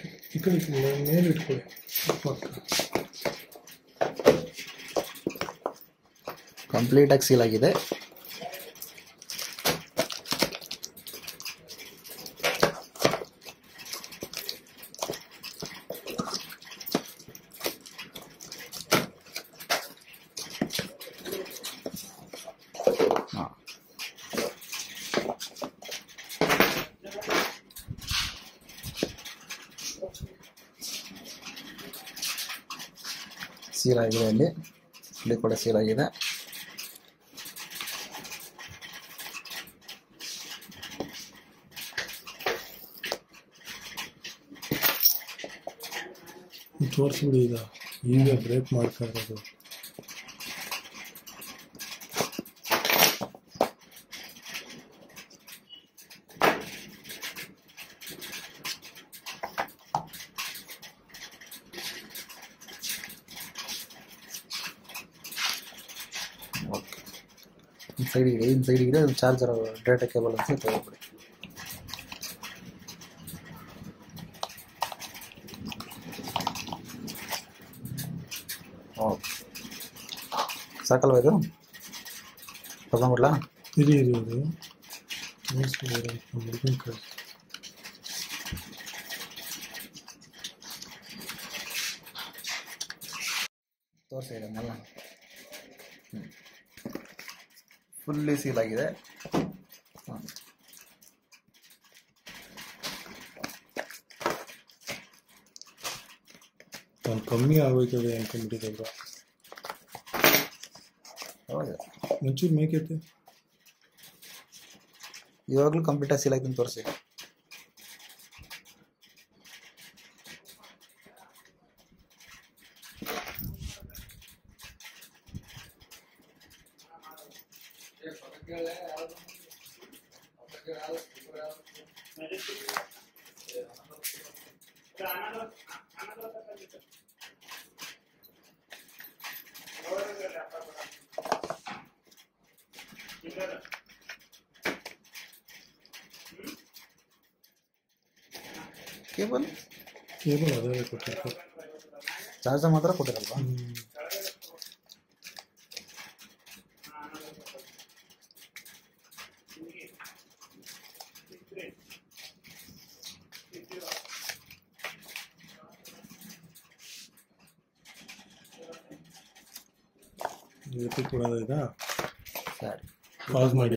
ಈ ಕಡೆ ಈ ಕಡೆ ಮೇಲೆ ಇಟ್ಕೊಳ್ಳಿ ಪಕ್ಕ ಕಂಪ್ಲೀಟಾಗಿ ಸೀಲ್ ಆಗಿದೆ ಹಾಂ ಸೀಲ್ ಆಗಿದೆ ಇಲ್ಲಿ ಇಲ್ಲಿ ಕೂಡ ಸೀಲ್ ಆಗಿದೆ ಈ ತೋರಿಸ್ಬಿಡಿ ಈಗ ಈಗ ಬ್ರೇಕ್ ಮಾಡ್ತಾ ಇರೋದು ಓಕೆ ಈ ಸೈಡ್ ಇದೆ ಈ ಸೈಡ್ ಇದೆ ಚಾರ್ಜರ್ ಡೇಟಾ ಕೇಬಲ್ ಅಂತ ತಗೊಳ್ಬಿಡಿ ಓಕೆ ಸಾಕಲ್ವಾ ಇದು ತಗೊಂಡ್ಬಿಡ್ಲಾ ಇರಿ ಇರಿ ಇರಿ ತೋರಿಸ್ಬಿಡಿ ಹುಡುಗನ ಕೈ ತೋರಿಸಿ ಇದನ್ನೆಲ್ಲ ಫುಲ್ಲಿ ಸೀಲ್ ಆಗಿದೆ ಹಾಂ ನಾನು ಕಮ್ಮಿ ಆಗೋಯ್ತದೆ ಅನ್ಕೊಂಡ್ಬಿಟ್ಟಿದ್ದೆ ಹೌದು ಒಂಚೂರು ಮೇಕೈತೆ ಇವಾಗಲೂ ಕಂಪ್ಲೀಟಾಗಿ ಸೀಲ್ ಆಗಿದೆ ತೋರಿಸಿ ಕೇಬಲ್ ಕೇಬಲ್ ಅದೇ ಕೊಟ್ಟಿತ್ತು ಚಾರ್ಜರ್ ಮಾತ್ರ ಕೊಟ್ಟಿರಲ್ವಾ ಹ್ಮ್. ಇವತ್ತು ಕೊಡೋದ ಇದಾ ಸರಿ ಪಾಸ್ ಮಾಡಿ